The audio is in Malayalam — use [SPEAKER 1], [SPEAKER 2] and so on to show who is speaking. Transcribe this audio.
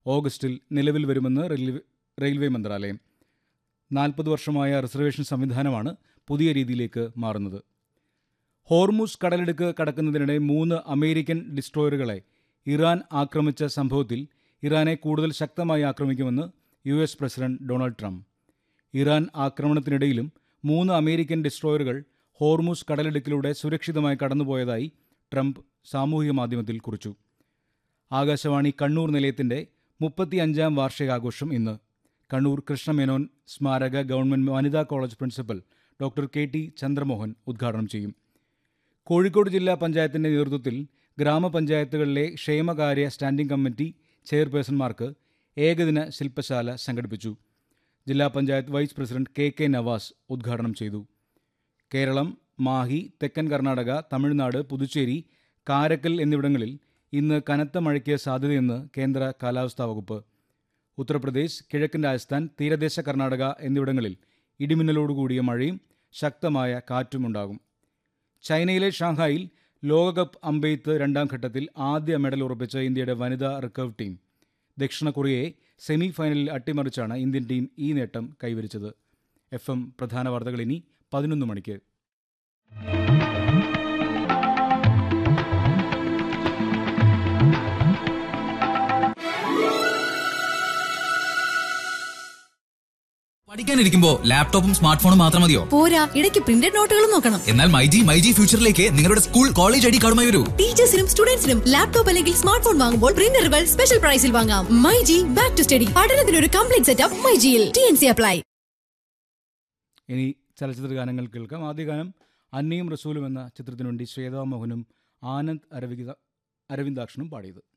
[SPEAKER 1] ഓഗസ്റ്റിൽ നിലവിൽ വരുമെന്ന് റെയിൽവേ റെയിൽവേ മന്ത്രാലയം നാൽപ്പത് വർഷമായ റിസർവേഷൻ സംവിധാനമാണ് പുതിയ രീതിയിലേക്ക് മാറുന്നത് ഹോർമുസ് കടലിടുക്ക് കടക്കുന്നതിനിടെ മൂന്ന് അമേരിക്കൻ ഡിസ്ട്രോയറുകളെ ഇറാൻ ആക്രമിച്ച സംഭവത്തിൽ ഇറാനെ കൂടുതൽ ശക്തമായി ആക്രമിക്കുമെന്ന് U S president Donald Trump Iran ആക്രമണത്തിനിടയിലും മൂന്ന് അമേരിക്കൻ ഡിസ്ട്രോയറുകൾ ഹോർമുസ് കടലിടുക്കിലൂടെ സുരക്ഷിതമായി കടന്നുപോയതായി ട്രംപ് സാമൂഹിക മാധ്യമത്തിൽ കുറിച്ചു ആകാശവാണി കണ്ണൂർ നിലയത്തിന്റെ മുപ്പത്തിയഞ്ചാം വാർഷികാഘോഷം ഇന്ന് കണ്ണൂർ കൃഷ്ണമേനോൻ സ്മാരക ഗവൺമെന്റ് വനിതാ college principal doctor K T Chandramohan ഉദ്ഘാടനം ചെയ്യും കോഴിക്കോട് ജില്ലാ പഞ്ചായത്തിന്റെ നേതൃത്വത്തിൽ ഗ്രാമപഞ്ചായത്തുകളിലെ ക്ഷേമകാര്യ സ്റ്റാൻഡിംഗ് കമ്മിറ്റി ചെയർപേഴ്സൺമാർക്ക് ഏകദിന ശില്പശാല സംഘടിപ്പിച്ചു ജില്ലാ panchayat vice president K K Navas ഉദ്ഘാടനം ചെയ്തു കേരളം മാഹി തെക്കൻ കർണാടക തമിഴ്നാട് പുതുച്ചേരി കാരക്കൽ എന്നിവിടങ്ങളിൽ ഇന്ന് കനത്ത മഴയ്ക്ക് സാധ്യതയെന്ന് കേന്ദ്ര കാലാവസ്ഥാ വകുപ്പ് ഉത്തർപ്രദേശ് കിഴക്കൻ രാജസ്ഥാൻ തീരദേശ കർണാടക എന്നിവിടങ്ങളിൽ ഇടിമിന്നലോടുകൂടിയ മഴയും ശക്തമായ കാറ്റുമുണ്ടാകും ചൈനയിലെ ഷാങ്ഹായിൽ ലോകകപ്പ് അമ്പെയ്ത്ത് രണ്ടാം ഘട്ടത്തിൽ ആദ്യ മെഡൽ ഉറപ്പിച്ച ഇന്ത്യയുടെ വനിതാ റിക്കർവ് ടീം ദക്ഷിണ കൊറിയയെ സെമി ഫൈനലിൽ അട്ടിമറിച്ചാണ് ഇന്ത്യൻ ടീം ഈ നേട്ടം കൈവരിച്ചത് എഫ് എം പ്രധാന വാർത്തകൾ ഇനി പതിനൊന്ന് മണിക്ക്
[SPEAKER 2] പഠിക്കാനിരിക്കുമ്പോ ലാപ്ടോപ്പും സ്മാർട്ട് ഫോണും മാത്രം മതിയോ
[SPEAKER 3] പോരാ ഇടയ്ക്ക് പ്രിന്റഡ് നോട്ടുകളും നോക്കണം
[SPEAKER 2] എന്നാൽ മൈജി മൈജി ഫ്യൂച്ചറിലേക്ക് നിങ്ങളുടെ സ്കൂൾ കോളേജ് ഐ ഡി കാർഡുമായി വരൂ
[SPEAKER 3] ടീച്ചേഴ്സിനും സ്റ്റുഡൻസിനും ലാപ്ടോപ്പ് അല്ലെങ്കിൽ സ്മാർട്ട് ഫോൺ വാങ്ങുമ്പോൾ പ്രിന്ററുകൾ സ്പെഷ്യൽ പ്രൈസിൽ വാങ്ങാം മൈജി ബാക്ക് ടു സ്റ്റഡി പഠനത്തിന് ഒരു കംപ്ലീറ്റ് സെറ്റപ്പ് മൈജിയിൽ ടി എൻ സി അപ്ലൈ
[SPEAKER 1] ഇനി ചലച്ചിത്ര ഗാനങ്ങൾ കേൾക്കാം ആദ്യ ഗാനം അന്നയും റസൂലും എന്ന ചിത്രത്തിനു വേണ്ടി ശ്വേതാ മോഹനും ആനന്ദ് അരവിന്ദ അരവിന്ദാക്ഷനും പാടിയത്